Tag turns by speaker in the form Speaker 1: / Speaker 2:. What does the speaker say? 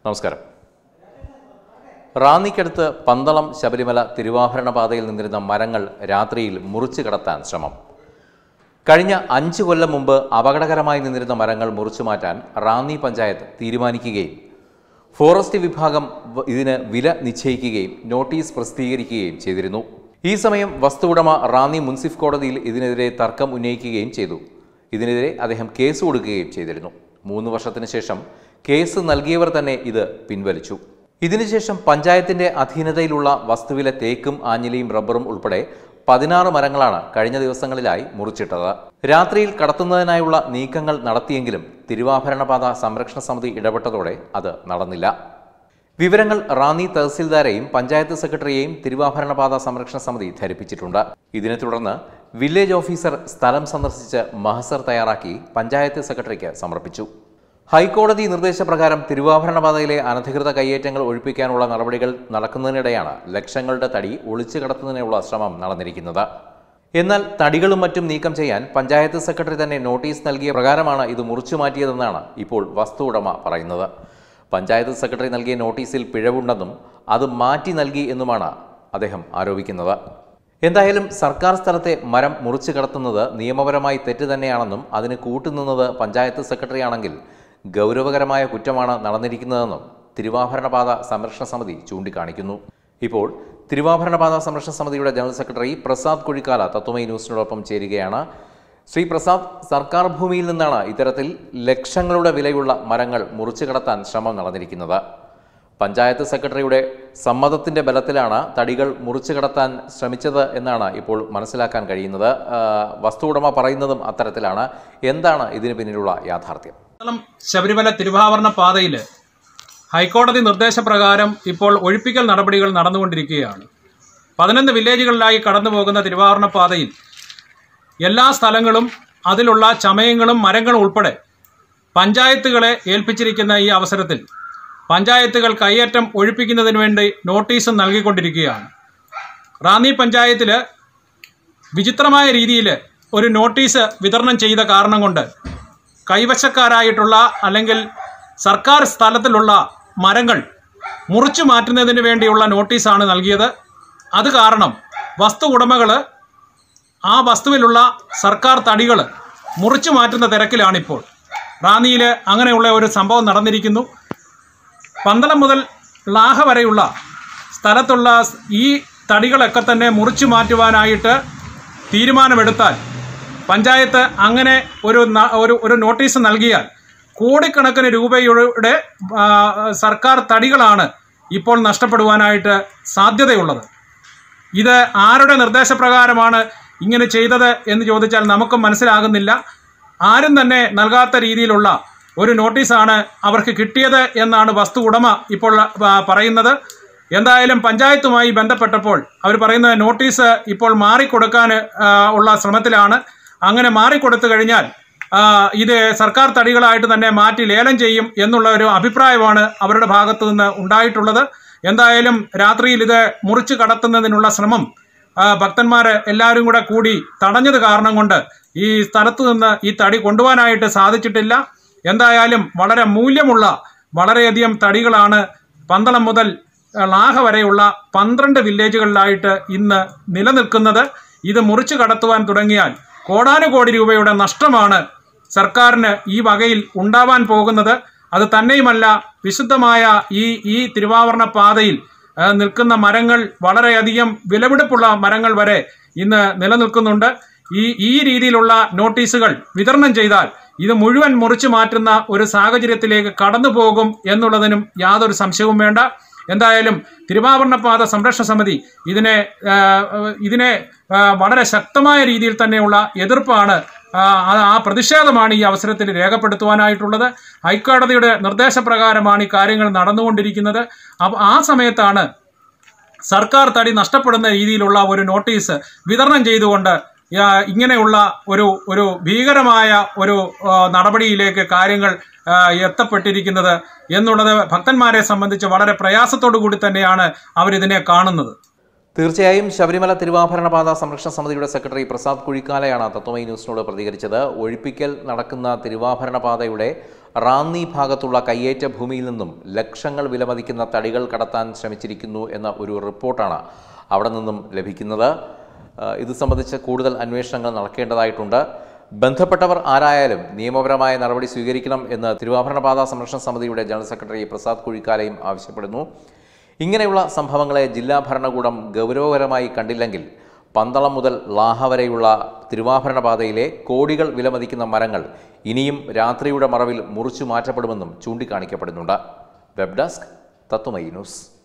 Speaker 1: നമസ്കാരം റാന്നിക്കടുത്ത് പന്തളം ശബരിമല തിരുവാഭരണ പാതയിൽ നിന്നിരുന്ന മരങ്ങൾ രാത്രിയിൽ മുറിച്ചു കടത്താൻ ശ്രമം കഴിഞ്ഞ അഞ്ച് കൊല്ലം മുമ്പ് അപകടകരമായി നിന്നിരുന്ന മരങ്ങൾ മുറിച്ചു മാറ്റാൻ റാന്നി പഞ്ചായത്ത് തീരുമാനിക്കുകയും ഫോറസ്റ്റ് വിഭാഗം വ- ഇതിന് വില നിശ്ചയിക്കുകയും നോട്ടീസ് പ്രസിദ്ധീകരിക്കുകയും ചെയ്തിരുന്നു ഈ സമയം വസ്തു ഉടമ റാന്നി മുൻസിഫ് കോടതിയിൽ ഇതിനെതിരെ തർക്കം ഉന്നയിക്കുകയും ചെയ്തു ഇതിനെതിരെ അദ്ദേഹം കേസ് കൊടുക്കുകയും ചെയ്തിരുന്നു മൂന്ന് വർഷത്തിന് ശേഷം കേസ് നൽകിയവർ തന്നെ ഇത് പിൻവലിച്ചു ഇതിനുശേഷം പഞ്ചായത്തിന്റെ അധീനതയിലുള്ള വസ്തുവിലെ തേക്കും ആഞ്ഞിലിയും റബ്ബറും ഉൾപ്പെടെ പതിനാറ് മരങ്ങളാണ് കഴിഞ്ഞ ദിവസങ്ങളിലായി മുറിച്ചിട്ടത് രാത്രിയിൽ കടത്തുന്നതിനായുള്ള നീക്കങ്ങൾ നടത്തിയെങ്കിലും തിരുവാഭരണപാത സംരക്ഷണ സമിതി ഇടപെട്ടതോടെ അത് നടന്നില്ല വിവരങ്ങൾ റാന്നി തഹസിൽദാരെയും പഞ്ചായത്ത് സെക്രട്ടറിയെയും തിരുവാഭരണപാത സംരക്ഷണ സമിതി ധരിപ്പിച്ചിട്ടുണ്ട് ഇതിനെ തുടർന്ന് വില്ലേജ് ഓഫീസർ സ്ഥലം സന്ദർശിച്ച് മഹസർ തയ്യാറാക്കി പഞ്ചായത്ത് സെക്രട്ടറിക്ക് സമർപ്പിച്ചു ഹൈക്കോടതി നിർദ്ദേശപ്രകാരം തിരുവാഭരണപാതയിലെ അനധികൃത കയ്യേറ്റങ്ങൾ ഒഴിപ്പിക്കാനുള്ള നടപടികൾ നടക്കുന്നതിനിടെയാണ് ലക്ഷങ്ങളുടെ തടി ഒളിച്ചു കടത്തുന്നതിനുള്ള ശ്രമം നടന്നിരിക്കുന്നത് എന്നാൽ തടികളും മറ്റും നീക്കം ചെയ്യാൻ പഞ്ചായത്ത് സെക്രട്ടറി തന്നെ നോട്ടീസ് നൽകിയ പ്രകാരമാണ് ഇത് മുറിച്ചു മാറ്റിയതെന്നാണ് ഇപ്പോൾ വസ്തു ഉടമ പറയുന്നത് പഞ്ചായത്ത് സെക്രട്ടറി നൽകിയ നോട്ടീസിൽ പിഴവുണ്ടെന്നും അത് മാറ്റി നൽകി എന്നുമാണ് അദ്ദേഹം ആരോപിക്കുന്നത് എന്തായാലും സർക്കാർ സ്ഥലത്തെ മരം മുറിച്ചു കടത്തുന്നത് നിയമപരമായി തെറ്റ് തന്നെയാണെന്നും അതിന് കൂട്ടുനിന്നത് പഞ്ചായത്ത് സെക്രട്ടറിയാണെങ്കിൽ ഗൗരവകരമായ കുറ്റമാണ് നടന്നിരിക്കുന്നതെന്നും തിരുവാഭരണപാത സംരക്ഷണ സമിതി ചൂണ്ടിക്കാണിക്കുന്നു ഇപ്പോൾ തിരുവാഭരണപാത സംരക്ഷണ സമിതിയുടെ ജനറൽ സെക്രട്ടറി പ്രസാദ് കുഴിക്കാല തത്വമൈ ന്യൂസിനോടൊപ്പം ചേരുകയാണ് ശ്രീ പ്രസാദ് സർക്കാർ ഭൂമിയിൽ നിന്നാണ് ഇത്തരത്തിൽ ലക്ഷങ്ങളുടെ വിലയുള്ള മരങ്ങൾ മുറിച്ചു കടത്താൻ ശ്രമം നടന്നിരിക്കുന്നത് പഞ്ചായത്ത് സെക്രട്ടറിയുടെ സമ്മതത്തിന്റെ ബലത്തിലാണ് തടികൾ മുറിച്ചു കടത്താൻ ശ്രമിച്ചത് എന്നാണ് ഇപ്പോൾ മനസ്സിലാക്കാൻ കഴിയുന്നത് ആ, വസ്തു ഉടമ പറയുന്നതും അത്തരത്തിലാണ് എന്താണ് ഇതിന് പിന്നിലുള്ള യാഥാർത്ഥ്യം
Speaker 2: കേരളം ശബരിമല തിരുവാഭരണ പാതയിൽ ഹൈക്കോടതി നിർദ്ദേശപ്രകാരം ഇപ്പോൾ ഒഴിപ്പിക്കൽ നടപടികൾ നടന്നുകൊണ്ടിരിക്കുകയാണ് പതിനൊന്ന് വില്ലേജുകളിലായി കടന്നു പോകുന്ന തിരുവാഭരണ പാതയിൽ എല്ലാ സ്ഥലങ്ങളും അതിലുള്ള ചമയങ്ങളും മരങ്ങളും ഉൾപ്പെടെ പഞ്ചായത്തുകളെ ഏൽപ്പിച്ചിരിക്കുന്ന ഈ അവസരത്തിൽ പഞ്ചായത്തുകൾ കയ്യേറ്റം ഒഴിപ്പിക്കുന്നതിന് വേണ്ടി നോട്ടീസ് നൽകിക്കൊണ്ടിരിക്കുകയാണ് റാന്നി പഞ്ചായത്തിൽ വിചിത്രമായ രീതിയിൽ ഒരു നോട്ടീസ് വിതരണം ചെയ്ത കാരണം കൊണ്ട് കൈവശക്കാരായിട്ടുള്ള അല്ലെങ്കിൽ സർക്കാർ സ്ഥലത്തിലുള്ള മരങ്ങൾ മുറിച്ചു മാറ്റുന്നതിന് വേണ്ടിയുള്ള നോട്ടീസാണ് നൽകിയത് അത് കാരണം വസ്തു ഉടമകൾ ആ വസ്തുവിലുള്ള സർക്കാർ തടികൾ മുറിച്ചു മാറ്റുന്ന തിരക്കിലാണിപ്പോൾ റാന്നിയിൽ അങ്ങനെയുള്ള ഒരു സംഭവം നടന്നിരിക്കുന്നു പന്തളം മുതൽ ലാഹ വരെയുള്ള സ്ഥലത്തുള്ള ഈ തടികളൊക്കെ തന്നെ മുറിച്ചു മാറ്റുവാനായിട്ട് തീരുമാനമെടുത്താൽ പഞ്ചായത്ത് അങ്ങനെ ഒരു ന- ഒരു ഒരു നോട്ടീസ് നൽകിയാൽ കോടിക്കണക്കിന് രൂപയുടെ ആ, സർക്കാർ തടികളാണ് ഇപ്പോൾ നഷ്ടപ്പെടുവാനായിട്ട് സാധ്യതയുള്ളത് ഇത് ആരുടെ നിർദ്ദേശപ്രകാരമാണ് ഇങ്ങനെ ചെയ്തത് എന്ന് ചോദിച്ചാൽ നമുക്കും മനസ്സിലാകുന്നില്ല ആരും തന്നെ നൽകാത്ത രീതിയിലുള്ള ഒരു നോട്ടീസാണ് അവർക്ക് കിട്ടിയത് എന്നാണ് വസ്തു ഉടമ ഇപ്പോൾ ആ, പറയുന്നത് എന്തായാലും പഞ്ചായത്തുമായി ബന്ധപ്പെട്ടപ്പോൾ അവർ പറയുന്ന നോട്ടീസ് ഇപ്പോൾ മാറിക്കൊടുക്കാൻ ആ, ഉള്ള ശ്രമത്തിലാണ് അങ്ങനെ മാറിക്കൊടുത്തു കഴിഞ്ഞാൽ ആ, ഇത് സർക്കാർ തടികളായിട്ട് തന്നെ മാറ്റി ലേലം ചെയ്യും എന്നുള്ള ഒരു അഭിപ്രായമാണ് അവരുടെ ഭാഗത്തു നിന്ന് ഉണ്ടായിട്ടുള്ളത് എന്തായാലും രാത്രിയിൽ ഇത് മുറിച്ചു കടത്തുന്നതിനുള്ള ശ്രമം ആ, ഭക്തന്മാര് എല്ലാവരും കൂടെ കൂടി തടഞ്ഞത് കാരണം കൊണ്ട് ഈ സ്ഥലത്ത് നിന്ന് ഈ തടി കൊണ്ടുപോകാനായിട്ട് സാധിച്ചിട്ടില്ല എന്തായാലും വളരെ മൂല്യമുള്ള വളരെയധികം തടികളാണ് പന്തളം മുതൽ ആ, ലാഹ വരെയുള്ള പന്ത്രണ്ട് വില്ലേജുകളിലായിട്ട് ഇന്ന് നിലനിൽക്കുന്നത് ഇത് മുറിച്ചു കടത്തുവാൻ തുടങ്ങിയാൽ കോടാനുകോടി രൂപയുടെ നഷ്ടമാണ് സർക്കാരിന് ഈ വകയിൽ ഉണ്ടാവാൻ പോകുന്നത് അത് തന്നെയുമല്ല വിശുദ്ധമായ ഈ ഈ തിരുവാഭരണ പാതയിൽ ആ, നിൽക്കുന്ന മരങ്ങൾ വളരെയധികം വിലപിടിപ്പുള്ള മരങ്ങൾ വരെ ഇന്ന് നിലനിൽക്കുന്നുണ്ട് ഈ ഈ രീതിയിലുള്ള നോട്ടീസുകൾ വിതരണം ചെയ്താൽ ഇത് മുഴുവൻ മുറിച്ചു മാറ്റുന്ന ഒരു സാഹചര്യത്തിലേക്ക് കടന്നു പോകും എന്നുള്ളതിനും യാതൊരു സംശയവും വേണ്ട എന്തായാലും തിരുവാഭരണപാത സംരക്ഷണ സമിതി ഇതിനെ ആ, ഇതിനെ ആ, വളരെ ശക്തമായ രീതിയിൽ തന്നെയുള്ള എതിർപ്പാണ് ആ, ആ- ആ പ്രതിഷേധമാണ് ഈ അവസരത്തിൽ രേഖപ്പെടുത്തുവാനായിട്ടുള്ളത് ഹൈക്കോടതിയുടെ നിർദ്ദേശപ്രകാരമാണ് ഈ കാര്യങ്ങൾ നടന്നുകൊണ്ടിരിക്കുന്നത് അപ്പൊ ആ സമയത്താണ് സർക്കാർ തടി നഷ്ടപ്പെടുന്ന രീതിയിലുള്ള ഒരു നോട്ടീസ് വിതരണം ചെയ്തുകൊണ്ട് ആ, ഇങ്ങനെയുള്ള ഒരു ഒരു ഭീകരമായ ഒരു ആ, നടപടിയിലേക്ക് കാര്യങ്ങൾ ആ, എത്തപ്പെട്ടിരിക്കുന്നത് എന്നുള്ളത് ഭക്തന്മാരെ സംബന്ധിച്ച് വളരെ പ്രയാസത്തോടു കൂടി തന്നെയാണ് അവരിതിനെ കാണുന്നത്
Speaker 1: തീർച്ചയായും ശബരിമല തിരുവാഭരണപാത സംരക്ഷണ സമിതിയുടെ സെക്രട്ടറി പ്രസാദ് കുഴിക്കാലയാണ് തത്വമൈ ന്യൂസിനോട് പ്രതികരിച്ചത് ഒഴിപ്പിക്കൽ നടക്കുന്ന തിരുവാഭരണപാതയുടെ റാന്നി ഭാഗത്തുള്ള കയ്യേറ്റ ഭൂമിയിൽ നിന്നും ലക്ഷങ്ങൾ വിലമതിക്കുന്ന തടികൾ കടത്താൻ ശ്രമിച്ചിരിക്കുന്നു എന്ന ഒരു റിപ്പോർട്ടാണ് അവിടെ നിന്നും ലഭിക്കുന്നത് ആ, ഇത് സംബന്ധിച്ച് കൂടുതൽ അന്വേഷണങ്ങൾ നടക്കേണ്ടതായിട്ടുണ്ട് ബന്ധപ്പെട്ടവർ ആരായാലും നിയമപരമായ നടപടി സ്വീകരിക്കണം എന്ന് തിരുവാഭരണപാത സംരക്ഷണ സമിതിയുടെ ജനറൽ സെക്രട്ടറി പ്രസാദ് കുഴിക്കാലയും ആവശ്യപ്പെടുന്നു ഇങ്ങനെയുള്ള സംഭവങ്ങളെ ജില്ലാ ഭരണകൂടം ഗൗരവകരമായി കണ്ടില്ലെങ്കിൽ പന്തളം മുതൽ ലാഹ വരെയുള്ള തിരുവാഭരണ പാതയിലെ കോടികൾ വിലമതിക്കുന്ന മരങ്ങൾ ഇനിയും രാത്രിയുടെ മറവിൽ മുറിച്ചു മാറ്റപ്പെടുമെന്നും ചൂണ്ടിക്കാണിക്കപ്പെടുന്നുണ്ട് വെബ് ഡെസ്ക് തത്വമൈ ന്യൂസ്